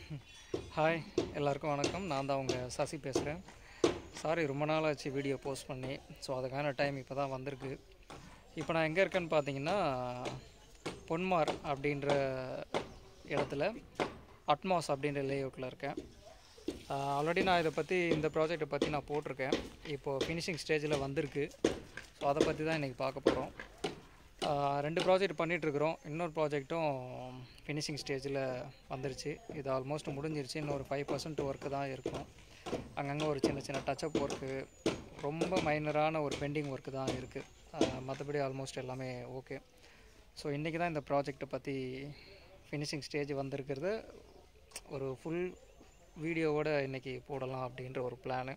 hi எல்லாருக்கும் வணக்கம் நான் தான் உங்கள் சசி பேசுகிறேன் சாரி ரொம்ப நாள் ஆச்சு வீடியோ போஸ்ட் பண்ணி ஸோ அதுக்கான டைம் இப்போ தான் வந்திருக்கு இப்போ நான் எங்கே இருக்கேன்னு பார்த்தீங்கன்னா பொன்மார் அப்படின்ற இடத்துல அட்மாஸ் அப்படின்ற லேஅவுட்டில் இருக்கேன் ஆல்ரெடி நான் இதை பற்றி இந்த ப்ராஜெக்டை பற்றி நான் போட்டிருக்கேன் இப்போது ஃபினிஷிங் ஸ்டேஜில் வந்திருக்கு ஸோ அதை பற்றி தான் இன்றைக்கி பார்க்க போகிறோம் ரெண்டு ப்ராஜெக்ட் பண்ணிகிட்ருக்குறோம் இன்னொரு ப்ராஜெக்ட்டும் ஃபினிஷிங் ஸ்டேஜில் வந்துருச்சு இது ஆல்மோஸ்ட் முடிஞ்சிருச்சு இன்னொரு ஃபைவ் பர்சன்ட் ஒர்க்கு தான் இருக்கும் அங்கங்கே ஒரு சின்ன சின்ன டச்சப் ஒர்க்கு ரொம்ப மைனரான ஒரு பெண்டிங் ஒர்க்கு தான் இருக்குது மற்றபடி ஆல்மோஸ்ட் எல்லாமே ஓகே ஸோ இன்றைக்கி தான் இந்த ப்ராஜெக்டை பற்றி ஃபினிஷிங் ஸ்டேஜ் வந்திருக்கிறது ஒரு ஃபுல் வீடியோவோட இன்றைக்கி போடலாம் அப்படின்ற ஒரு பிளானு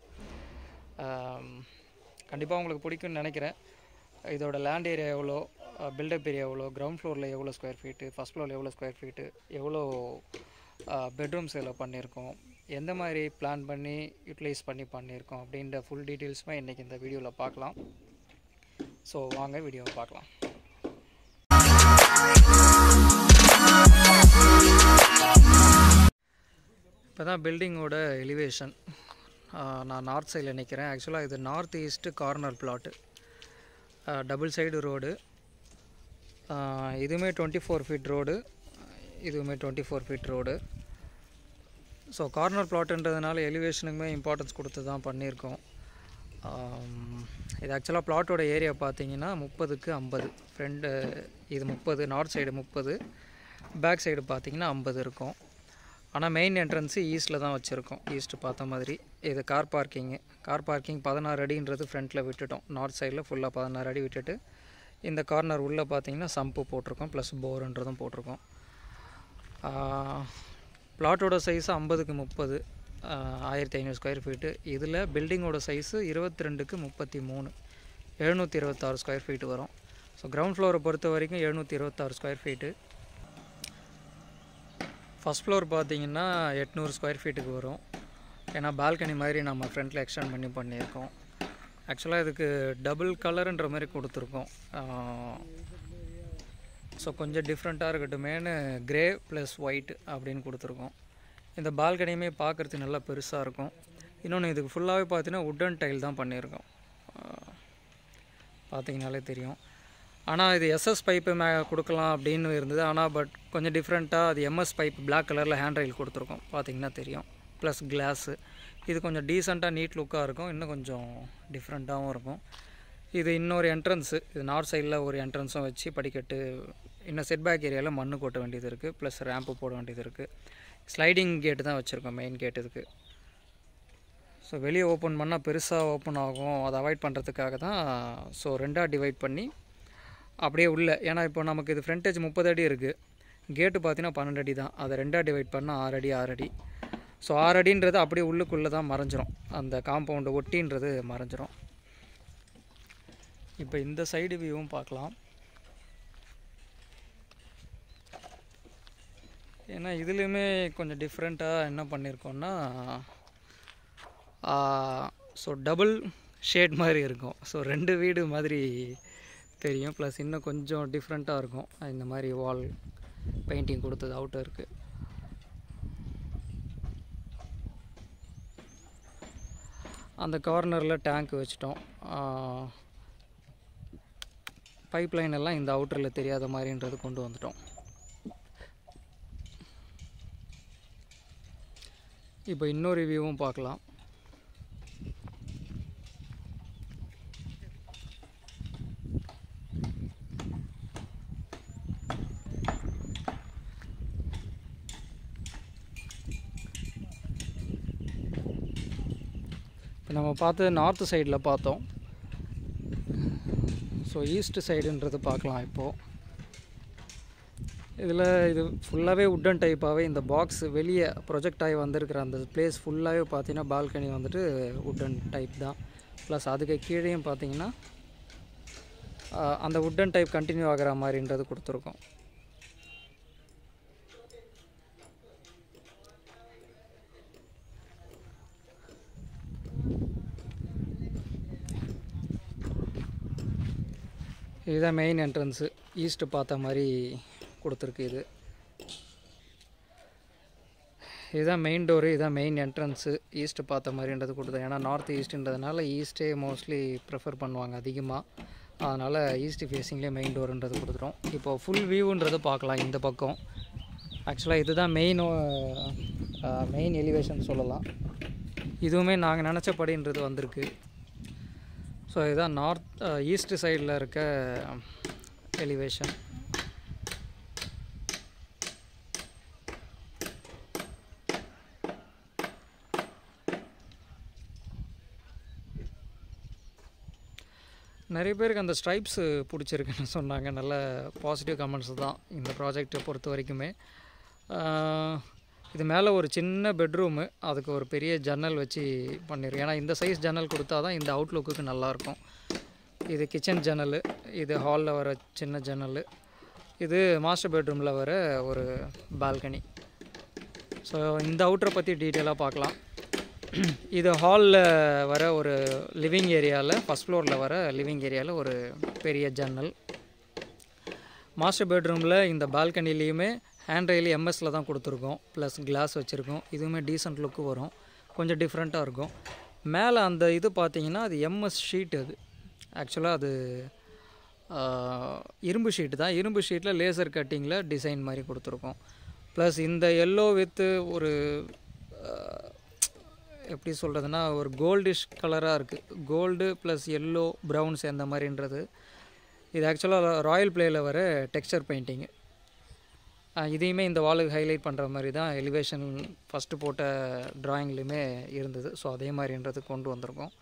கண்டிப்பாக உங்களுக்கு பிடிக்கும்னு நினைக்கிறேன் இதோட லேண்ட் ஏரியா எவ்வளோ பில்டப் ஏரியா எவ்வளோ கிரவுண்ட் ஃப்ளோரில் எவ்வளோ ஸ்கொயர் ஃபீட்டு ஃபஸ்ட் ஃப்ளோரில் எவ்வளோ ஸ்கொயர் ஃபீட்டு எவ்வளோ பெட்ரூம்ஸ் இதில் பண்ணியிருக்கோம் எந்த மாதிரி பிளான் பண்ணி யூட்டிலைஸ் பண்ணி பண்ணியிருக்கோம் அப்படின்ற ஃபுல் டீட்டெயில்ஸுமே இன்றைக்கி இந்த வீடியோவில் பார்க்கலாம் ஸோ வாங்க வீடியோவை பார்க்கலாம் இப்போ தான் பில்டிங்கோட எலிவேஷன் நான் நார்த் சைடில் நிற்கிறேன் ஆக்சுவலாக இது north east corner plot double side road இதுவுமே டுவெண்ட்டி ஃபோர் ஃபீட் ரோடு இதுவுமே twenty four feet road so corner பிளாட்டுன்றதுனால எலிவேஷனுக்குமே இம்பார்ட்டன்ஸ் கொடுத்து தான் பண்ணியிருக்கோம் இது ஆக்சுவலாக பிளாட்டோட ஏரியா பார்த்தீங்கன்னா முப்பதுக்கு ஐம்பது ஃப்ரெண்டு இது முப்பது நார்த் சைடு முப்பது பேக் சைடு பார்த்தீங்கன்னா ஐம்பது இருக்கும் ஆனால் மெயின் என்ட்ரன்ஸு ஈஸ்ட்டில் தான் வச்சுருக்கோம் ஈஸ்ட்டு பார்த்த மாதிரி இது கார் பார்க்கிங்கு கார் பார்க்கிங் பதினாறு அடின்றது ஃப்ரண்ட்டில் விட்டுட்டோம் நார்த் சைடில் ஃபுல்லாக பதினாறு அடி விட்டுட்டு இந்த கார்னர் உள்ளே பார்த்தீங்கன்னா சம்பு போட்டிருக்கோம் ப்ளஸ் போருன்றதும் போட்டிருக்கோம் பிளாட்டோட சைஸு ஐம்பதுக்கு முப்பது ஆயிரத்தி ஐநூறு ஸ்கொயர் ஃபீட்டு இதில் பில்டிங்கோட சைஸு இருபத்தி ரெண்டுக்கு முப்பத்தி மூணு எழுநூற்றி இருபத்தாறு ஸ்கொயர் ஃபீட்டு வரும் ஸோ கிரவுண்ட் ஃப்ளோரை பொறுத்த வரைக்கும் எழுநூற்றி இருபத்தாறு ஸ்கொயர் ஃபீட்டு ஃபஸ்ட் ஃப்ளோர் பார்த்தீங்கன்னா எட்நூறு ஸ்கொயர் ஃபீட்டுக்கு வரும் ஏன்னா பால்கனி மாதிரி நம்ம ஃப்ரண்ட்டில் எக்ஸ்டெண்ட் பண்ணி பண்ணியிருக்கோம் ஆக்சுவலாக இதுக்கு டபுள் கலருன்ற மாதிரி கொடுத்துருக்கோம் ஸோ கொஞ்சம் டிஃப்ரெண்ட்டாக இருக்கட்டுமேனு கிரே ப்ளஸ் ஒயிட் அப்படின்னு கொடுத்துருக்கோம் இந்த பால்கனியுமே பார்க்குறதுக்கு நல்லா பெருசாக இருக்கும் இன்னொன்று இதுக்கு ஃபுல்லாகவே பார்த்தீங்கன்னா உட்டன் டைல் தான் பண்ணியிருக்கோம் பார்த்தீங்கனாலே தெரியும் ஆனால் இது எஸ்எஸ் பைப்பு மே கொடுக்கலாம் அப்படின்னு இருந்தது ஆனால் பட் கொஞ்சம் டிஃப்ரெண்ட்டாக அது எம்எஸ் பைப் பிளாக் கலரில் ஹேண்ட் ரயில் கொடுத்துருக்கோம் பார்த்தீங்கன்னா தெரியும் ப்ளஸ் கிளாஸு இது கொஞ்சம் டீசெண்டாக நீட் லுக்காக இருக்கும் இன்னும் கொஞ்சம் டிஃப்ரெண்ட்டாகவும் இருக்கும் இது இன்னொரு என்ட்ரன்ஸு இது நார்த் சைடில் ஒரு என்ட்ரன்ஸும் வச்சு படிக்கட்டு இன்னும் செட்பேக் ஏரியாவில் மண்ணு கொட்ட வேண்டியது இருக்குது ப்ளஸ் ரேம்ப்பு போட வேண்டியது இருக்குது ஸ்லைடிங் கேட்டு தான் வச்சுருக்கோம் மெயின் கேட் இதுக்கு ஸோ வெளியே ஓப்பன் பண்ணால் பெருசாக ஓப்பன் ஆகும் அதை அவாய்ட் பண்ணுறதுக்காக தான் ஸோ ரெண்டாக டிவைட் பண்ணி அப்படியே உள்ள ஏன்னா இப்போ நமக்கு இது ஃப்ரண்டேஜ் முப்பது அடி இருக்குது கேட்டு பார்த்தீங்கன்னா பன்னெண்டு அடி தான் அதை ரெண்டாக டிவைட் பண்ணால் ஆறு அடி ஆறு அடி ஸோ ஆறு அடின்றது அப்படியே உள்ளுக்குள்ளே தான் மறைஞ்சிரும் அந்த காம்பவுண்டு ஒட்டின்றது மறைஞ்சிரும் இப்போ இந்த சைடு வியூவும் பார்க்கலாம் ஏன்னா இதுலேயுமே கொஞ்சம் டிஃப்ரெண்ட்டாக என்ன பண்ணியிருக்கோன்னா ஸோ டபுள் ஷேட் மாதிரி இருக்கும் ஸோ ரெண்டு வீடு மாதிரி தெரியும் ப்ளஸ் இன்னும் கொஞ்சம் டிஃப்ரெண்ட்டாக இருக்கும் இந்த மாதிரி வால் பெயிண்டிங் கொடுத்தது அவுட்டருக்கு அந்த கார்னரில் டேங்க் வச்சிட்டோம் பைப் லைன் எல்லாம் இந்த அவுட்டரில் தெரியாத மாதிரின்றது கொண்டு வந்துட்டோம் இப்போ இன்னொரு வியூவும் பார்க்கலாம் இப்போ நம்ம பார்த்து நார்த்து சைடில் பார்த்தோம் ஸோ ஈஸ்ட் சைடுன்றது பார்க்கலாம் இப்போது இதில் இது ஃபுல்லாகவே உட்டன் டைப்பாகவே இந்த பாக்ஸ் வெளியே ப்ரொஜெக்ட் ஆகி வந்திருக்கிற அந்த பிளேஸ் ஃபுல்லாகவே பார்த்தீங்கன்னா பால்கனி வந்துட்டு உட்டன் டைப் தான் ப்ளஸ் அதுக்கு கீழேயும் பார்த்தீங்கன்னா அந்த உட்டன் டைப் கண்டினியூ ஆகிற மாதிரின்றது கொடுத்துருக்கோம் இதுதான் மெயின் என்ட்ரன்ஸு ஈஸ்ட்டு பார்த்த மாதிரி கொடுத்துருக்கு இது இதுதான் மெயின் டோரு இதுதான் மெயின் என்ட்ரன்ஸு ஈஸ்ட் பார்த்த மாதிரின்றது கொடுத்தேன் ஏன்னா நார்த் ஈஸ்ட்டுன்றதுனால ஈஸ்ட்டே மோஸ்ட்லி ப்ரிஃபர் பண்ணுவாங்க அதிகமாக அதனால் ஈஸ்ட் ஃபேஸிங்லேயே மெயின் டோருன்றது கொடுத்துட்டோம் இப்போ ஃபுல் வியூன்றது பார்க்கலாம் இந்த பக்கம் ஆக்சுவலாக இதுதான் மெயின் மெயின் எலிவேஷன் சொல்லலாம் இதுவுமே நாங்கள் நினச்சபடின்றது வந்திருக்கு ஸோ இதுதான் நார்த் ஈஸ்ட் சைடில் இருக்க எலிவேஷன் நிறைய பேருக்கு அந்த ஸ்ட்ரைப்ஸு பிடிச்சிருக்குன்னு சொன்னாங்க நல்ல பாசிட்டிவ் கமெண்ட்ஸ் தான் இந்த ப்ராஜெக்டை பொறுத்த வரைக்குமே ஆஹ், இது மேலே ஒரு சின்ன பெட்ரூமு அதுக்கு ஒரு பெரிய ஜன்னல் வச்சு பண்ணியிருக்கேன் ஏன்னா இந்த சைஸ் ஜன்னல் கொடுத்தா தான் இந்த அவுட்லுக்கு நல்லாயிருக்கும் இது கிச்சன் ஜன்னல் இது ஹாலில் வர சின்ன ஜன்னல் இது மாஸ்டர் பெட்ரூமில் வர ஒரு பால்கனி ஸோ இந்த அவுட்டரை பற்றி டீட்டெயிலாக பார்க்கலாம் இது ஹாலில் வர ஒரு லிவிங் ஏரியாவில் ஃபஸ்ட் ஃப்ளோரில் வர லிவிங் ஏரியாவில் ஒரு பெரிய ஜன்னல் மாஸ்டர் பெட்ரூமில் இந்த பால்கனிலையுமே ஹேண்ட் ரெயில் எம்எஸ்ல தான் கொடுத்துருக்கோம் ப்ளஸ் கிளாஸ் வச்சுருக்கோம் இதுவுமே டீசெண்ட் லுக்கு வரும் கொஞ்சம் டிஃப்ரெண்ட்டாக இருக்கும் மேலே அந்த இது பார்த்தீங்கன்னா அது எம்எஸ் ஷீட் அது ஆக்சுவலாக அது ஆஹ், இரும்பு ஷீட்டு தான் இரும்பு ஷீட்டில் லேசர் கட்டிங்கில் டிசைன் மாதிரி கொடுத்துருக்கோம் ப்ளஸ் இந்த எல்லோ வித்து ஒரு ஆஹ், எப்படி சொல்கிறதுனா ஒரு கோல்டிஷ் கலராக இருக்குது கோல்டு ப்ளஸ் எல்லோ ப்ரௌன் சேர்ந்த மாதிரின்றது இது ஆக்சுவலாக ராயல் பிளேயில் வர டெக்ஸ்சர் பெயிண்டிங்கு இதையுமே இந்த வாலுக்கு ஹைலைட் பண்ணுற மாதிரி தான் எலிவேஷன் ஃபஸ்ட்டு போட்ட ட்ராயிங்லேயுமே இருந்தது ஸோ அதே மாதிரின்றது கொண்டு வந்திருக்கோம்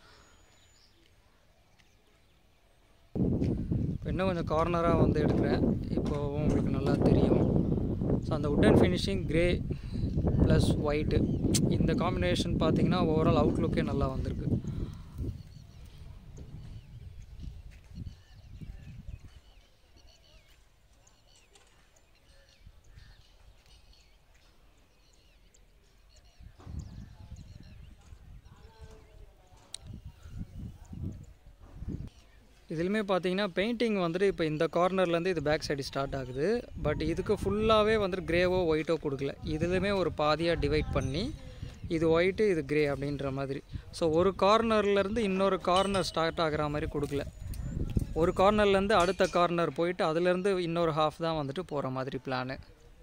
இப்போ இன்னும் கொஞ்சம் கார்னராக வந்து எடுக்கிறேன் இப்போ உங்களுக்கு நல்லா தெரியும் ஸோ அந்த wooden finishing grey plus white இந்த காம்பினேஷன் பார்த்தீங்கன்னா ஓவரால் அவுட்லுக்கே நல்லா வந்திருக்கு இதுலையுமே பார்த்தீங்கன்னா பெயிண்டிங் வந்துட்டு இப்போ இந்த கார்னர்லேருந்து இது பேக் சைடு ஸ்டார்ட் ஆகுது பட் இதுக்கு ஃபுல்லாகவே வந்துட்டு கிரேவோ ஒயிட்டோ கொடுக்கல இதுலையுமே ஒரு பாதியாக டிவைட் பண்ணி இது ஒயிட்டு இது கிரே அப்படின்ற மாதிரி ஸோ ஒரு கார்னர்லேருந்து இன்னொரு கார்னர் ஸ்டார்ட் ஆகிற மாதிரி கொடுக்கல ஒரு கார்னர்லேருந்து அடுத்த கார்னர் போயிட்டு அதுலேருந்து இன்னொரு ஹாஃப் தான் வந்துட்டு போகிற மாதிரி பிளானு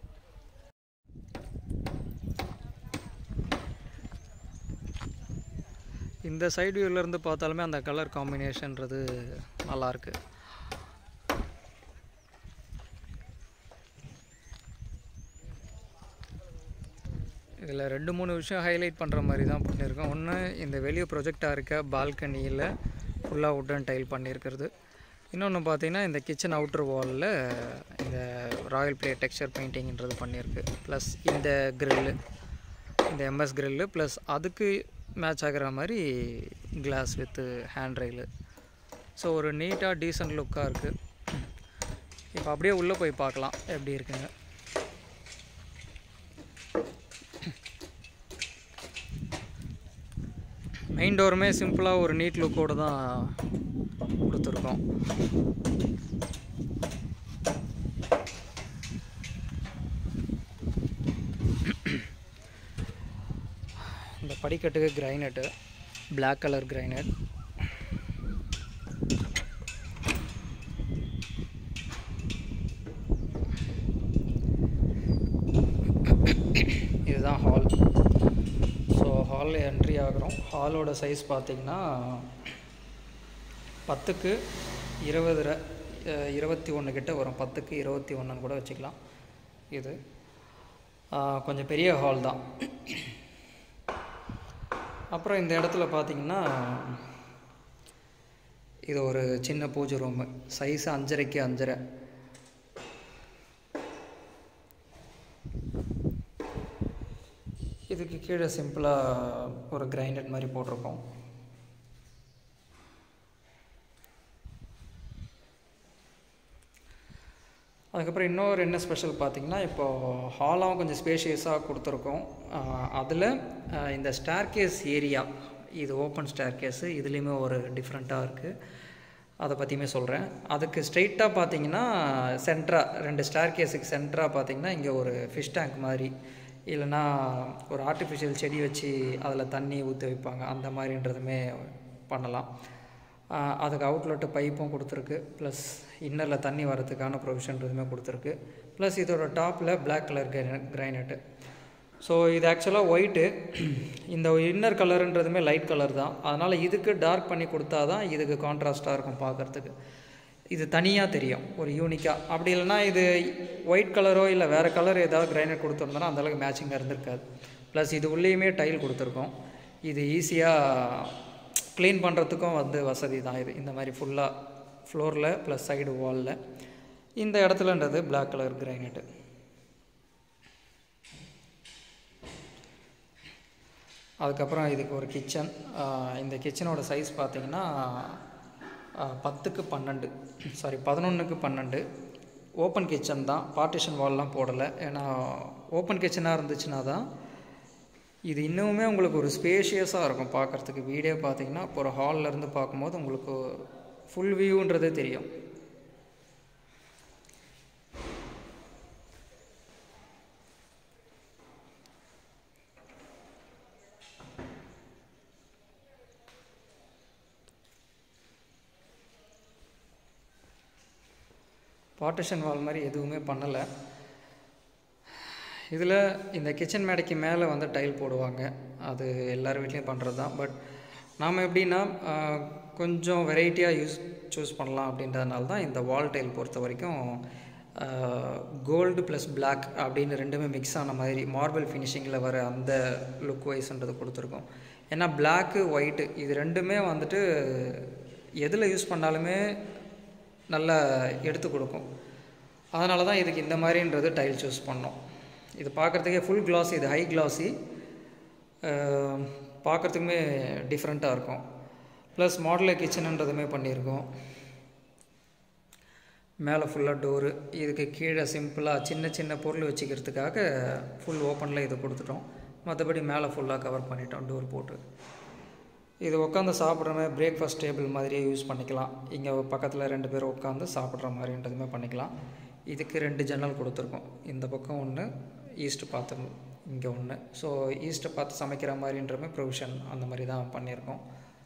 இந்த சைடு வியூலேருந்து பார்த்தாலுமே அந்த கலர் காம்பினேஷன்றது நல்லாயிருக்கு இதில் ரெண்டு மூணு விஷயம் ஹைலைட் பண்ணுற மாதிரி தான் பண்ணியிருக்கோம் ஒன்று இந்த வெளியே ப்ரொஜெக்டாக இருக்க பால்கனியில் ஃபுல்லாக உட்டன் டைல் பண்ணியிருக்கிறது இன்னொன்று பார்த்தீங்கன்னா இந்த கிச்சன் அவுட்டர் வாலில் இந்த ராயல் பிளே டெக்ஸ்சர் பெயிண்டிங்ன்றது பண்ணியிருக்கு ப்ளஸ் இந்த grill இந்த எம்எஸ் grill ப்ளஸ் அதுக்கு மேட்ச் ஆகிற மாதிரி glass with hand rail so ஒரு நீட்டாக டீசெண்ட் லுக்காக இருக்குது இப்போ அப்படியே உள்ளே போய் பார்க்கலாம் எப்படி இருக்குங்க மெயின் டோருமே சிம்பிளாக ஒரு நீட் லுக்கோடு தான் கொடுத்துருக்கோம் இந்த படிக்கட்டுக்கு கிரைனட்டு Black கலர் கிரைனட் இதுதான் ஹால் ஸோ ஹாலில் என்ட்ரி ஆகிறோம் ஹாலோட சைஸ் பார்த்திங்கன்னா பத்துக்கு இருபது ர- அஹ் இருபத்தி ஒன்று கிட்ட வரும் பத்துக்கு இருபத்தி ஒன்றுன்னு கூட வச்சுக்கலாம் இது ஆஹ் கொஞ்சம் பெரிய ஹால் தான் அப்புறம் இந்த இடத்துல பார்த்தீங்கன்னா இது ஒரு சின்ன பூஜை ரூமு சைஸ் அஞ்சரைக்கு அஞ்சரை இதுக்கு கீழே சிம்பிளாக ஒரு கிரைண்டட் மாதிரி போட்டிருக்கோம் அதுக்கப்புறம் இன்னொரு என்ன ஸ்பெஷல் பார்த்தீங்கன்னா இப்போது ஹாலாகவும் கொஞ்சம் ஸ்பேஷியஸாக கொடுத்துருக்கோம் அதில் இந்த ஸ்டேர்கேஸ் ஏரியா இது ஓப்பன் ஸ்டேர்கேஸு இதுலேயுமே ஒரு டிஃப்ரெண்ட்டாக இருக்குது அதை பற்றியுமே சொல்கிறேன் அதுக்கு ஸ்ட்ரெயிட்டாக பார்த்தீங்கன்னா சென்ட்ரா ரெண்டு ஸ்டேர்கேஸுக்கு சென்ட்ராக பார்த்தீங்கன்னா இங்கே ஒரு ஃபிஷ் டேங்க் மாதிரி இல்லைன்னா ஒரு ஆர்டிஃபிஷியல் செடி வச்சு அதில் தண்ணி ஊற்றி வைப்பாங்க அந்த மாதிரின்றதுமே பண்ணலாம் ஆஹ் அதுக்கு அவுட்லெட்டு பைப்பும் கொடுத்துருக்கு ப்ளஸ் இன்னரில் தண்ணி வரதுக்கான ப்ரொவிஷன்றதுமே கொடுத்துருக்கு ப்ளஸ் இதோட டாப்பில் பிளாக் கலர் கிரைனட்டு ஸோ இது ஆக்சுவலாக ஒயிட்டு இந்த இன்னர் கலருன்றதுமே லைட் கலர் தான் அதனால் இதுக்கு டார்க் பண்ணி கொடுத்தா தான் இதுக்கு கான்ட்ராஸ்ட்டாக இருக்கும் பார்க்குறதுக்கு இது தனியாக தெரியும் ஒரு யூனிக்காக அப்படி இல்லைன்னா இது ஒயிட் கலரோ இல்லை வேறு கலர் ஏதாவது கிரைனட் கொடுத்துருந்தோன்னா அந்தளவுக்கு மேட்சிங்காக இருந்திருக்காது ப்ளஸ் இது உள்ளேயுமே டைல் கொடுத்துருக்கோம் இது ஈஸியாக க்ளீன் பண்ணுறதுக்கும் வந்து வசதி தான் இது இந்த மாதிரி ஃபுல்லாக ஃப்ளோரில் ப்ளஸ் சைடு வாலில் இந்த இடத்துலன்றது பிளாக் கலர் கிரைனட்டு அதுக்கப்புறம் இதுக்கு ஒரு கிச்சன் இந்த கிச்சனோட சைஸ் பார்த்தீங்கன்னா ஆஹ், பத்துக்கு பன்னெண்டு சாரி பதினொன்றுக்கு பன்னெண்டு ஓப்பன் கிச்சன் தான் பார்ட்டிஷன் வால்லாம் போடலை ஏன்னா ஓப்பன் கிச்சனாக இருந்துச்சுன்னா தான் இது இன்னுமே உங்களுக்கு ஒரு ஸ்பேஷியஸாக இருக்கும் பார்க்குறதுக்கு வீடே பார்த்தீங்கன்னா இப்போ ஒரு ஹாலில் இருந்து பார்க்கும்போது உங்களுக்கு ஃபுல் வியூன்றதே தெரியும் பார்ட்டிஷன் வால் மாதிரி எதுவுமே பண்ணலை இதில் இந்த கிச்சன் மேடைக்கு மேலே வந்து டைல் போடுவாங்க அது எல்லார் வீட்லேயும் பண்ணுறது தான் பட் நாம் எப்படின்னா ஆஹ், கொஞ்சம் வெரைட்டியாக யூஸ் சூஸ் பண்ணலாம் அப்படின்றதுனால தான் இந்த வால் டைல் பொறுத்த வரைக்கும் கோல்டு ப்ளஸ் Black அப்படின்னு ரெண்டுமே மிக்ஸ் ஆன மாதிரி மார்பிள் ஃபினிஷிங்கில் வர அந்த லுக் வைஸ்ன்றது கொடுத்துருக்கோம் ஏன்னா பிளாக்கு ஒயிட்டு இது ரெண்டுமே வந்துட்டு எதில் யூஸ் பண்ணாலுமே நல்லா எடுத்து கொடுக்கும் அதனால தான் இதுக்கு இந்த மாதிரின்றது டைல் சூஸ் பண்ணோம் இது பார்க்குறதுக்கே ஃபுல் கிளாஸ் இது ஹை கிளாஸி பார்க்குறதுக்குமே டிஃப்ரெண்ட்டாக இருக்கும் ப்ளஸ் மாடலர் கிச்சனுன்றதுமே பண்ணியிருக்கோம் மேலே ஃபுல்லாக டோரு இதுக்கு கீழே சிம்பிளாக சின்ன சின்ன பொருள் வச்சுக்கிறதுக்காக ஃபுல் ஓப்பனில் இது கொடுத்துட்டோம் மற்றபடி மேலே ஃபுல்லாக கவர் பண்ணிட்டோம் டோர் போட்டு இது உட்காந்து சாப்பிட்ற மாதிரி பிரேக்ஃபாஸ்ட் டேபிள் மாதிரியே யூஸ் பண்ணிக்கலாம் இங்கே பக்கத்தில் ரெண்டு பேர் உட்காந்து சாப்பிட்ற மாதிரின்றதுமே பண்ணிக்கலாம் இதுக்கு ரெண்டு ஜன்னல் கொடுத்துருக்கோம் இந்த பக்கம் ஒன்று ஈஸ்ட் பார்த்து இங்கே ஒன்று ஸோ ஈஸ்ட்டை பார்த்து சமைக்கிற மாதிரின்றமே ப்ரொவிஷன் அந்த மாதிரி தான் பண்ணியிருக்கோம்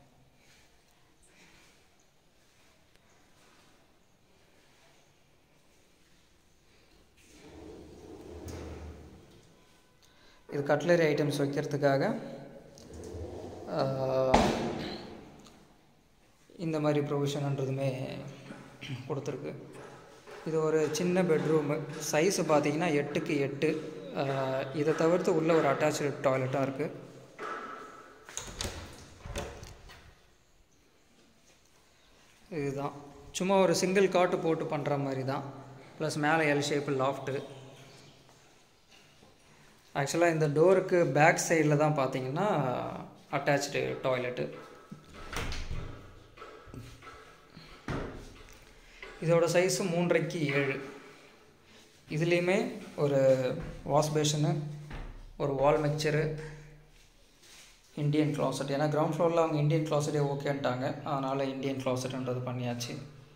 இது கட்லரி ஐட்டம்ஸ் வைக்கிறதுக்காக ஆஹ், இந்த மாதிரி ப்ரொவிஷன்ன்றதுமே கொடுத்துருக்கு இது ஒரு சின்ன பெட்ரூமு சைஸு பார்த்தீங்கன்னா எட்டுக்கு எட்டு ஆஹ், இதை தவிர்த்து உள்ள ஒரு அட்டாச்சு டாய்லெட்டாக இருக்குது இதுதான் சும்மா ஒரு சிங்கிள் காட்டு போட்டு பண்ணுற மாதிரி தான் ப்ளஸ் மேலே எல் ஷேப்பு லாஃப்ட்டு ஆக்சுவலாக இந்த டோருக்கு பேக் சைடில் தான் பார்த்தீங்கன்னா அட்டாச்சு டாய்லெட்டு இதோட சைஸு மூன்றரைக்கு ஏழு இதுலேயுமே ஒரு வாஷ் பேஷனு ஒரு வால் மிக்சரு இந்தியன் கிளாசட் ஏன்னா கிரவுண்ட் ஃப்ளோரில் அவங்க இந்தியன் கிளாசட்டே ஓகேன்ட்டாங்க அதனால் இந்தியன் கிளாசட்ன்றது பண்ணியாச்சு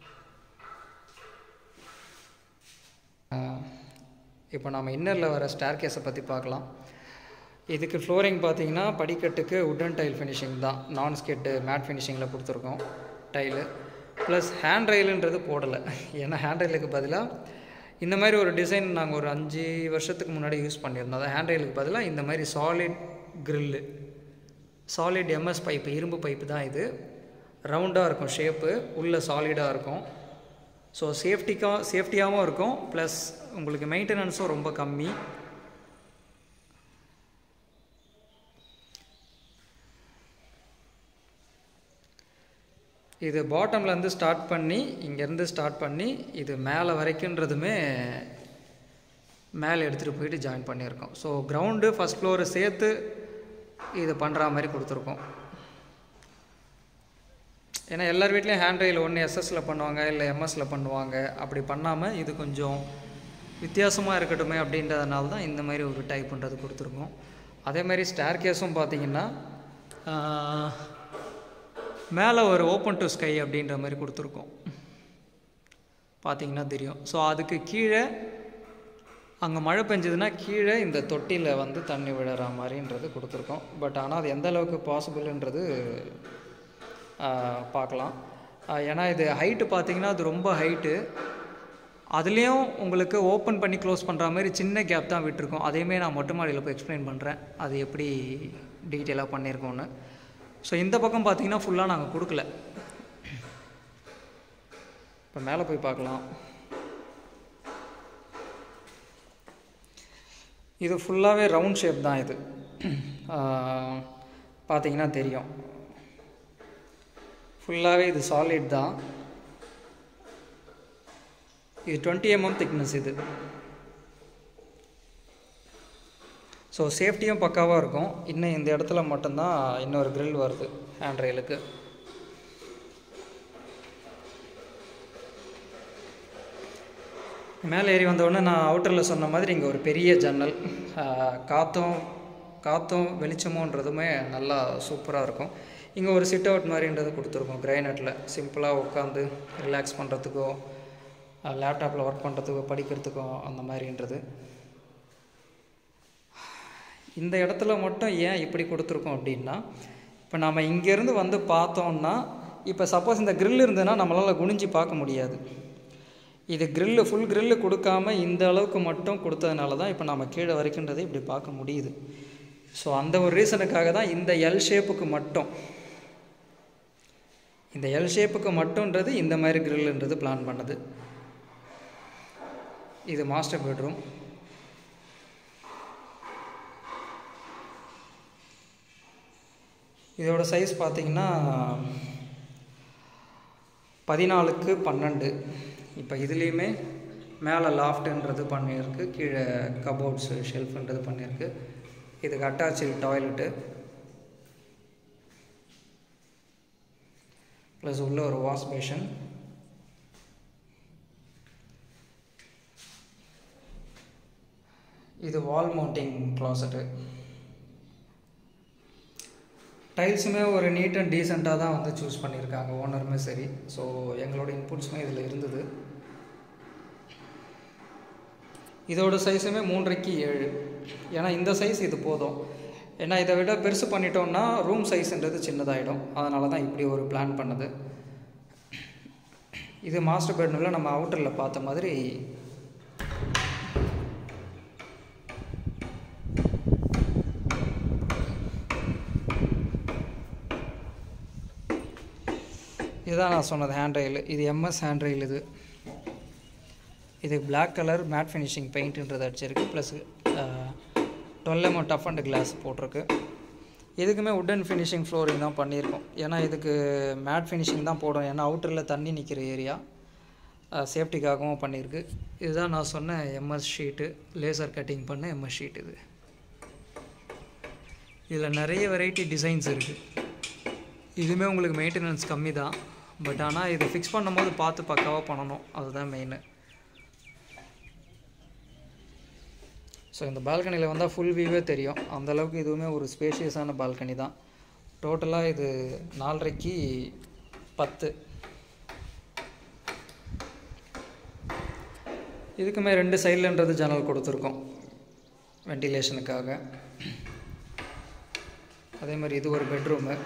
இப்போ நம்ம இன்னரில் வர ஸ்டேர் கேஸை பற்றி பார்க்கலாம் இதுக்கு ஃப்ளோரிங் பார்த்தீங்கன்னா படிக்கட்டுக்கு உட்டன் டைல் ஃபினிஷிங் தான் நான் ஸ்கெட்டு மேட் ஃபினிஷிங்கில் கொடுத்துருக்கோம் டைலு ப்ளஸ் ஹேண்ட் ரயிலுன்றது போடலை ஏன்னா ஹேண்ட் ரயிலுக்கு பதிலாக இந்த மாதிரி ஒரு டிசைன் நாங்கள் ஒரு அஞ்சு வருஷத்துக்கு முன்னாடி யூஸ் பண்ணியிருந்தோம் அதான் ஹேண்ட் ரயிலுக்கு பதிலாக இந்த மாதிரி solid grill solid MS pipe இரும்பு பைப்பு தான் இது ரவுண்டாக இருக்கும் ஷேப்பு உள்ளே சாலிடாக இருக்கும் ஸோ சேஃப்டிக்காக சேஃப்டியாகவும் இருக்கும் ப்ளஸ் உங்களுக்கு மெயின்டெனன்ஸும் ரொம்ப கம்மி இது பாட்டம்லேருந்து ஸ்டார்ட் பண்ணி இங்கேருந்து ஸ்டார்ட் பண்ணி இது மேலே வரைக்குன்றதுமே மேலே எடுத்துகிட்டு போயிட்டு ஜாயின் பண்ணியிருக்கோம் ஸோ கிரவுண்டு ஃபஸ்ட் ஃப்ளோரு சேர்த்து இது பண்ணுற மாதிரி கொடுத்துருக்கோம் ஏன்னா எல்லார் வீட்லேயும் ஹேண்ட் ரயில் ஒன்று எஸ்எஸ்சில் பண்ணுவாங்க இல்லை எம்எஸ்சில் பண்ணுவாங்க அப்படி பண்ணாமல் இது கொஞ்சம் வித்தியாசமாக இருக்கட்டுமே அப்படின்றதுனால தான் இந்த மாதிரி ஒரு டைப்புன்றது கொடுத்துருக்கோம் அதே மாதிரி ஸ்டேர் கேஸும் பார்த்தீங்கன்னா மேலே ஒரு ஓப்பன் டு ஸ்கை அப்படின்ற மாதிரி கொடுத்துருக்கோம் பார்த்தீங்கன்னா தெரியும் ஸோ அதுக்கு கீழே அங்கே மழை பெஞ்சதுன்னா கீழே இந்த தொட்டியில் வந்து தண்ணி விழுற மாதிரின்றது கொடுத்துருக்கோம் பட் ஆனால் அது எந்த அளவுக்கு பாசிபிள்ன்றது பார்க்கலாம் ஆஹ் ஏன்னா இது ஹைட்டு பார்த்தீங்கன்னா அது ரொம்ப ஹைட்டு அதுலேயும் உங்களுக்கு ஓப்பன் பண்ணி க்ளோஸ் பண்ணுற மாதிரி சின்ன கேப் தான் விட்டுருக்கோம் அதையுமே நான் மொட்டை மாடியில் போய் எக்ஸ்பிளைன் பண்ணுறேன் அது எப்படி டீட்டெயிலாக பண்ணியிருக்கோன்னு ஸோ இந்த பக்கம் பார்த்தீங்கன்னா ஃபுல்லாக நாங்கள் கொடுக்கல இப்போ மேலே போய் பார்க்கலாம் இது ஃபுல்லாகவே ரவுண்ட் ஷேப் தான் இது ஆஹ் பார்த்தீங்கன்னா தெரியும் ஃபுல்லாகவே இது சாலிட் தான் இது டுவெண்ட்டி எம்எம் திக்னஸ் இது ஸோ சேஃப்டியும் பக்காவாக இருக்கும் இன்னும் இந்த இடத்துல மட்டும்தான் இன்னொரு grill வருது ஹேண்ட் ரயிலுக்கு மேலே ஏறி வந்தோடனே நான் அவுட்டரில் சொன்ன மாதிரி இங்கே ஒரு பெரிய ஜன்னல் ஆஹ் காற்றும் காற்றும் வெளிச்சமுன்றதுமே நல்லா சூப்பராக இருக்கும் இங்கே ஒரு சிட் அவுட் மாதிரின்றது கொடுத்துருக்கோம் கிரைனட்டில் சிம்பிளாக உட்காந்து ரிலாக்ஸ் பண்ணுறதுக்கோ லேப்டாப்பில் ஒர்க் பண்ணுறதுக்கோ படிக்கிறதுக்கோ அந்த மாதிரின்றது இந்த இடத்துல மட்டும் ஏன் இப்படி கொடுத்துருக்கோம் அப்படின்னா இப்போ நம்ம இங்கேருந்து வந்து பார்த்தோம்னா இப்போ சப்போஸ் இந்த grill இருந்ததுன்னா நம்மளால் குனிஞ்சு பார்க்க முடியாது இது grill ஃபுல் grill கொடுக்காம இந்த அளவுக்கு மட்டும் கொடுத்ததுனால தான் இப்போ நம்ம கீழே வரைக்குன்றதை இப்படி பார்க்க முடியுது ஸோ அந்த ஒரு ரீசனுக்காக தான் இந்த எல் ஷேப்புக்கு மட்டும் இந்த எல் ஷேப்புக்கு மட்டும்ன்றது இந்த மாதிரி கிரில்ன்றது பிளான் பண்ணது இது மாஸ்டர் பெட்ரூம் இதோட சைஸ் பார்த்தீங்கன்னா பதினாலுக்கு பன்னெண்டு இப்போ இதுலேயுமே மேலே லாஃப்ட்டுன்றது பண்ணியிருக்கு கீழே கபோர்ட்ஸு ஷெல்ஃப்ன்றது பண்ணியிருக்கு இதுக்கு அட்டாச்சு டாய்லெட்டு ப்ளஸ் உள்ள ஒரு வாஷ் பேஷன் இது வால் மவுண்டிங் க்ளாசட்டு டைல்ஸுமே ஒரு நீட் அண்ட் டீசெண்டாக தான் வந்து சூஸ் பண்ணியிருக்காங்க ஓனருமே சரி ஸோ எங்களோட இன்புட்ஸுமே இதில் இருந்தது இதோட சைஸுமே மூன்றரைக்கு ஏழு ஏன்னா இந்த சைஸ் இது போதும் ஏன்னா இதை விட பெருசு பண்ணிட்டோம்னா ரூம் சைஸ்ன்றது சின்னதாகிடும் அதனால தான் இப்படி ஒரு பிளான் பண்ணது இது மாஸ்டர் பெட்ரூமில் நம்ம அவுட்டரில் பார்த்த மாதிரி இதுதான் நான் சொன்னது ஹேண்ட் ரயில் இது எம்எஸ் ஹேண்ட் ரயில் இது இது Black கலர் மேட் ஃபினிஷிங் பெயிண்ட்டுன்றது அடிச்சிருக்கு ப்ளஸ் டுவெல் எம்ஓ டஃப் அண்ட் கிளாஸ் போட்டிருக்கு இதுக்குமே உட்டன் ஃபினிஷிங் ஃப்ளோரிங் தான் பண்ணியிருக்கோம் ஏன்னா இதுக்கு மேட் ஃபினிஷிங் தான் போடும் ஏன்னா அவுட்டரில் தண்ணி நிற்கிற ஏரியா சேஃப்டிக்காகவும் பண்ணியிருக்கு இதுதான் நான் சொன்ன எம்எஸ் ஷீட்டு லேசர் கட்டிங் பண்ண எம்எஸ் ஷீட் இது இதில் நிறைய வெரைட்டி டிசைன்ஸ் இருக்குது இதுவுமே உங்களுக்கு மெயின்டெனன்ஸ் கம்மி தான் பட் ஆனால் இது ஃபிக்ஸ் பண்ணும்போது பார்த்து பக்காவாக பண்ணணும் அதுதான் மெயின் ஸோ இந்த பால்கனியில் வந்தால் ஃபுல் வியூவே தெரியும் அந்த அளவுக்கு இதுவுமே ஒரு ஸ்பேஷியஸான பால்கனி தான் டோட்டலாக இது நாலரைக்கு பத்து இதுக்குமே ரெண்டு சைட்லன்றது ஜன்னல் கொடுத்துருக்கோம் வென்டிலேஷனுக்காக அதே மாதிரி இது ஒரு பெட்ரூமு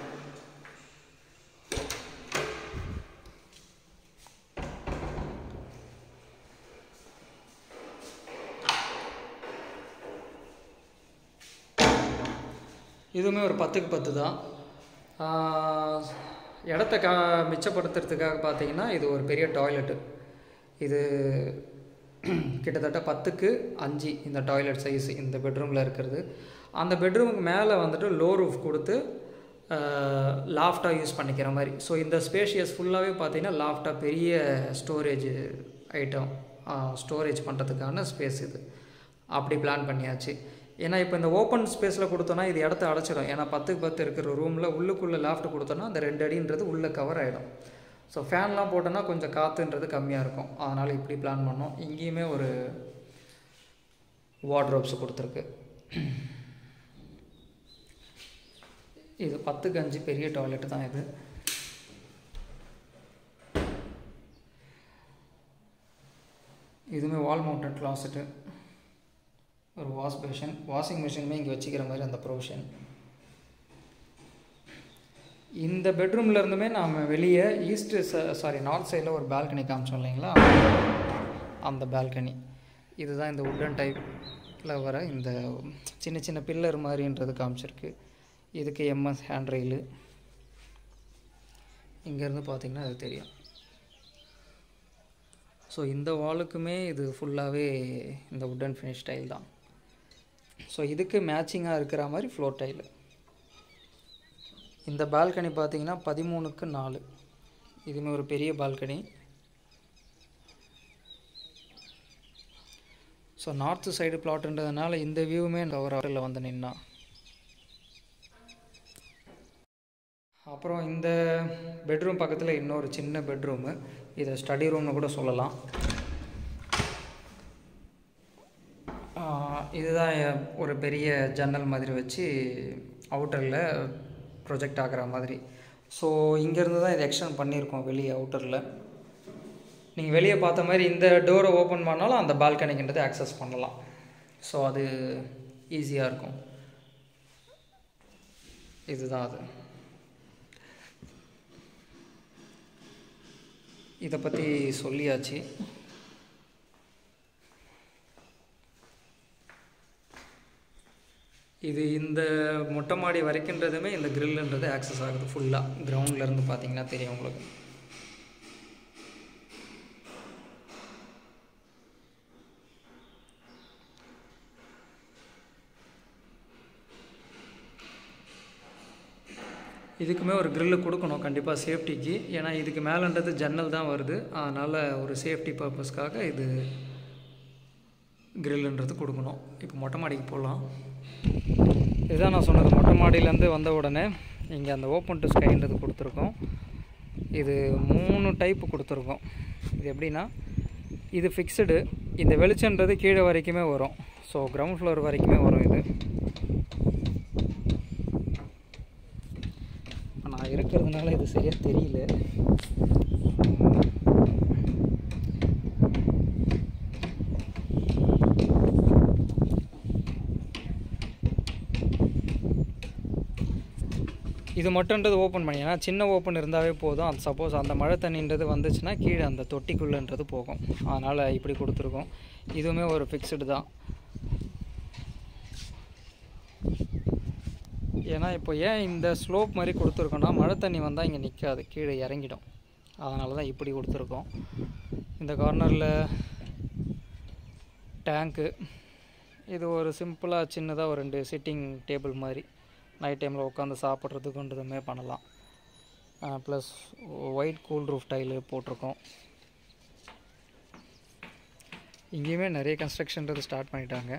இதுவுமே ஒரு பத்துக்கு பத்து தான் ஆஹ், இடத்த கா மிச்சப்படுத்துறதுக்காக பார்த்தீங்கன்னா இது ஒரு பெரிய டாய்லெட்டு இது கிட்டத்தட்ட பத்துக்கு அஞ்சு இந்த டாய்லெட் சைஸ் இந்த பெட்ரூமில் இருக்கிறது அந்த பெட்ரூமுக்கு மேலே வந்துட்டு லோ ரூஃப் கொடுத்து லாஃப்டாக யூஸ் பண்ணிக்கிற மாதிரி ஸோ இந்த ஸ்பேஷியஸ் ஃபுல்லாகவே பார்த்தீங்கன்னா லாஃப்டாக பெரிய ஸ்டோரேஜ் ஐட்டம் ஸ்டோரேஜ் பண்ணுறதுக்கான ஸ்பேஸ் இது அப்படி பிளான் பண்ணியாச்சு ஏன்னா இப்போ இந்த ஓப்பன் ஸ்பேஸில் கொடுத்தோன்னா இது இடத்த அடைச்சிடும் ஏன்னா பத்துக்கு பத்து இருக்கிற ரூமில் உள்ளுக்குள்ளே லாஃப்ட் கொடுத்தோன்னா அந்த ரெண்டு அடின்றது உள்ளே கவர் ஆகிடும் ஸோ ஃபேன்லாம் போட்டோன்னா கொஞ்சம் காற்றுன்றது கம்மியாக இருக்கும் அதனால் இப்படி பிளான் பண்ணோம் இங்கேயுமே ஒரு வார்ட்ரோப்ஸ் கொடுத்துருக்கு இது பத்துக்கு அஞ்சு பெரிய டாய்லெட்டு தான் இது இதுவுமே வால் மவுண்டட் கிளாசெட்டு ஒரு வாஷ் பேஷன் வாஷிங் மிஷினுமே இங்கே வச்சுக்கிற மாதிரி அந்த ப்ரொவிஷன் இந்த பெட்ரூமில் இருந்துமே நாம் வெளியே ஈஸ்ட்டு சாரி நார்த் சைடில் ஒரு பால்கனி காமிச்சோம் இல்லைங்களா அந்த பால்கனி இதுதான் இந்த உட்டன் டைப்பில் வர இந்த சின்ன சின்ன பில்லர் மாதிரின்றது காமிச்சிருக்கு இதுக்கு எம்எஸ் ஹேண்ட் ரெயிலு இங்கேருந்து பார்த்தீங்கன்னா அது தெரியும் ஸோ இந்த வாலுக்குமே இது ஃபுல்லாகவே இந்த உட்டன் ஃபினிஷ் டைல் தான் ஸோ இதுக்கு மேட்சிங்காக இருக்கிற மாதிரி ஃப்ளோர் டைலு இந்த பால்கனி பார்த்தீங்கன்னா பதிமூணுக்கு நாலு இதுவுமே ஒரு பெரிய பால்கனி ஸோ நார்த்து சைடு பிளாட்ன்றதுனால இந்த வியூவுமே கவர் ஆரில் வந்து நின்னா அப்புறம் இந்த பெட்ரூம் பக்கத்தில் இன்னொரு சின்ன பெட்ரூமு இதை ஸ்டடி ரூம்னு கூட சொல்லலாம் ஆஹ் இதுதான் எ- ஒரு பெரிய ஜன்னல் மாதிரி வச்சு அவுட்டரில் ப்ரொஜெக்ட் ஆகிற மாதிரி ஸோ இங்கேருந்து தான் இது எக்ஸ்டெண்ட் பண்ணியிருக்கோம் வெளியே அவுட்டரில் நீங்கள் வெளியே பார்த்த மாதிரி இந்த டோரை ஓப்பன் பண்ணாலும் அந்த பால்கனிக்கின்றது ஆக்சஸ் பண்ணலாம் ஸோ அது ஈஸியாக இருக்கும் இதுதான் அது இதை பற்றி சொல்லியாச்சு இது இந்த மொட்டை மாடி வரைக்குன்றதுமே இந்த கிரில்ன்றது ஆக்சஸ் ஆகுது ஃபுல்லாக கிரவுண்ட்லேருந்து பார்த்தீங்கன்னா தெரியும் உங்களுக்கு இதுக்குமே ஒரு grill கொடுக்கணும் கண்டிப்பாக சேஃப்டிக்கு ஏன்னா இதுக்கு மேலேன்றது ஜன்னல் தான் வருது அதனால் ஒரு சேஃப்டி பர்பஸ்க்காக இது கிரில்ன்றது கொடுக்கணும் இப்போ மொட்டை மாடிக்கு போகலாம் இதுதான் நான் சொன்னது மொட்டை மாடியிலேருந்து வந்த உடனே இங்கே அந்த ஓப்பன் டு ஸ்கைன்றது கொடுத்துருக்கோம் இது மூணு டைப்பு கொடுத்துருக்கோம் இது எப்படின்னா இது ஃபிக்ஸ்டு இந்த வெளிச்சன்றது கீழே வரைக்குமே வரும் ஸோ கிரவுண்ட் ஃப்ளோர் வரைக்குமே வரும் இது இப்ப நான் இருக்கிறதுனால இது சரியாக தெரியல இது மட்டும்ன்றது ஓப்பன் பண்ணி ஏன்னா சின்ன ஓப்பன் இருந்தாவே போதும் அது சப்போஸ் அந்த மழை தண்ணின்றது வந்துச்சுன்னா கீழே அந்த தொட்டிக்குள்ளன்றது போகும் அதனால் இப்படி கொடுத்துருக்கோம் இதுவுமே ஒரு ஃபிக்ஸ்டு தான் ஏன்னா இப்போ ஏன் இந்த ஸ்லோப் மாதிரி கொடுத்துருக்கோன்னா மழை தண்ணி வந்தால் இங்கே நிற்காது கீழே இறங்கிடும் அதனால தான் இப்படி கொடுத்துருக்கோம் இந்த கார்னரில் டேங்க்கு இது ஒரு சிம்பிளாக சின்னதாக ஒரு ரெண்டு சிட்டிங் டேபிள் மாதிரி நைட் டைமில் உட்காந்து சாப்பிட்றதுக்குன்றதுமே பண்ணலாம் plus white cool roof tile போட்டிருக்கோம் இங்கேயுமே நிறைய கன்ஸ்ட்ரக்ஷன்றது ஸ்டார்ட் பண்ணிட்டாங்க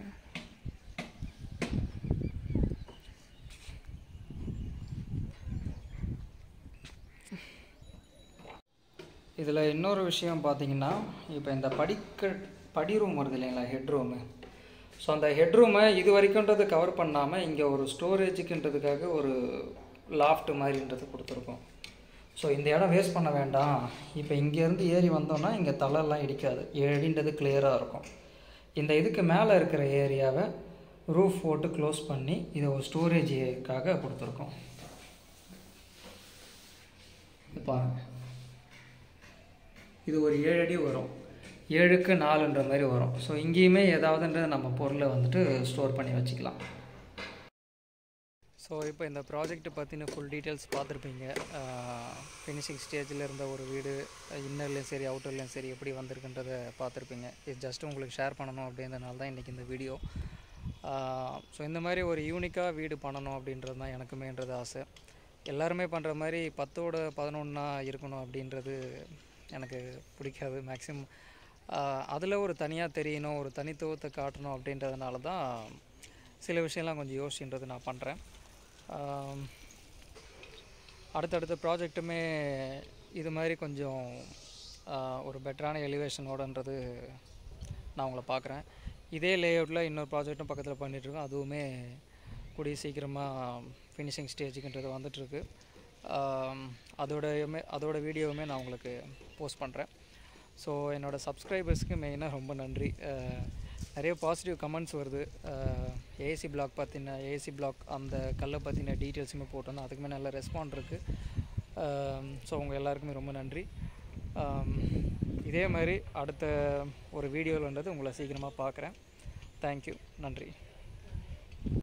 இதில் இன்னொரு விஷயம் பார்த்தீங்கன்னா இப்போ இந்த படிக்க படி ரூம் வருது இல்லைங்களா ஹெட் ரூமு ஸோ அந்த ஹெட் ரூமை இது வரைக்கும்ன்றது கவர் பண்ணாமல் இங்கே ஒரு ஸ்டோரேஜுக்குன்றதுக்காக ஒரு லாஃப்ட் மாதிரின்றது கொடுத்துருக்கோம் ஸோ இந்த இடம் வேஸ்ட் பண்ண வேண்டாம் இப்போ இங்கேருந்து ஏறி வந்தோம்னா இங்கே தலையெல்லாம் இடிக்காது ஏழின்றது கிளியராக இருக்கும் இந்த இதுக்கு மேலே இருக்கிற ஏரியாவை ரூஃப் போட்டு க்ளோஸ் பண்ணி இதை ஒரு ஸ்டோரேஜுக்காக கொடுத்துருக்கோம் இது பாருங்க இது ஒரு ஏழு அடி வரும் ஏழுக்கு நாலுன்ற மாதிரி வரும் ஸோ இங்கேயுமே ஏதாவதுன்றது நம்ம பொருளை வந்துட்டு ஸ்டோர் பண்ணி வச்சுக்கலாம் ஸோ இப்போ இந்த ப்ராஜெக்ட் பற்றின ஃபுல் டீட்டெயில்ஸ் பார்த்துருப்பீங்க ஃபினிஷிங் ஸ்டேஜில் இருந்த ஒரு வீடு இன்னர்லேயும் சரி அவுட்டர்லேயும் சரி எப்படி வந்திருக்குன்றதை பார்த்துருப்பீங்க இது ஜஸ்ட் உங்களுக்கு ஷேர் பண்ணணும் அப்படின்றதுனால தான் இன்றைக்கி இந்த வீடியோ ஸோ இந்த மாதிரி ஒரு யூனிக்காக வீடு பண்ணணும் அப்படின்றது தான் எனக்குமேன்றது ஆசை எல்லாருமே பண்ணுற மாதிரி பத்தோட பதினொன்றா இருக்கணும் அப்படின்றது எனக்கு பிடிக்காது மேக்ஸிமம் அதில் ஒரு தனியாக தெரியணும் ஒரு தனித்துவத்தை காட்டணும் அப்படின்றதுனால தான் சில விஷயம்லாம் கொஞ்சம் யோசிச்சுன்றது நான் பண்ணுறேன் அடுத்தடுத்த ப்ராஜெக்ட்டுமே இது மாதிரி கொஞ்சம் ஆஹ், ஒரு பெட்டரான எலிவேஷனோடன்றது நான் உங்களை பார்க்குறேன் இதே லேஅவுட்டில் இன்னொரு ப்ராஜெக்ட்டும் பக்கத்தில் பண்ணிகிட்ருக்கோம் அதுவுமே கூடிய சீக்கிரமாக ஃபினிஷிங் ஸ்டேஜுக்குன்றது வந்துட்டுருக்கு அதோடையுமே அதோட வீடியோவுமே நான் உங்களுக்கு போஸ்ட் பண்ணுறேன் ஸோ என்னோடய சப்ஸ்கிரைபர்ஸ்க்கு மெயினாக ரொம்ப நன்றி நிறைய பாசிட்டிவ் கமெண்ட்ஸ் வருது ஏசி பிளாக் பற்றின ஏசி பிளாக் அந்த கல்லை பற்றின டீட்டெயில்ஸுமே போட்டோன்னா அதுக்குமே நல்ல ரெஸ்பாண்ட் இருக்குது ஸோ உங்கள் எல்லாருக்குமே ரொம்ப நன்றி ஆம், இதே மாதிரி அடுத்த ஒரு வீடியோவில் வந்தது உங்களை சீக்கிரமாக பார்க்குறேன் தேங்க்யூ நன்றி